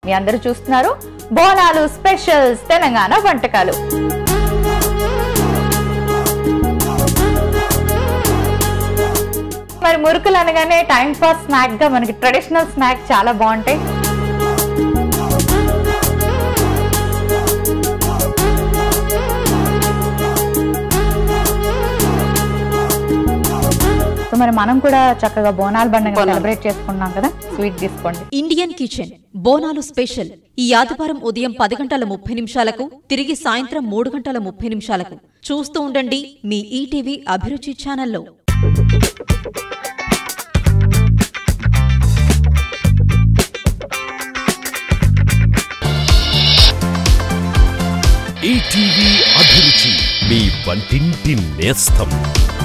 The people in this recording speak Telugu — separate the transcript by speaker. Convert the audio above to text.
Speaker 1: మీ అందరూ చూస్తున్నారు బోనాలు స్పెషల్స్ తెలంగాణ వంటకాలు మరి మురుకులు అనగానే టైం పాస్ స్నాక్ గా మనకి ట్రెడిషనల్ స్నాక్ చాలా బాగుంటాయి సో మరి మనం కూడా చక్కగా బోనాల పండుగ సెలబ్రేట్ చేసుకున్నాం కదా స్వీట్ తీసుకోండి
Speaker 2: ఇండియన్ కిచెన్ బోనాలు స్పెషల్ ఈ ఆదివారం ఉదయం పది గంటల ముప్పై నిమిషాలకు తిరిగి సాయంత్రం మూడు గంటల ముప్పై నిమిషాలకు చూస్తూ ఉండండి మీ ఈటీవీ అభిరుచి ఛానల్లో
Speaker 3: ఈటీవీ అభిరుచి మీ వంటింటి నేస్తం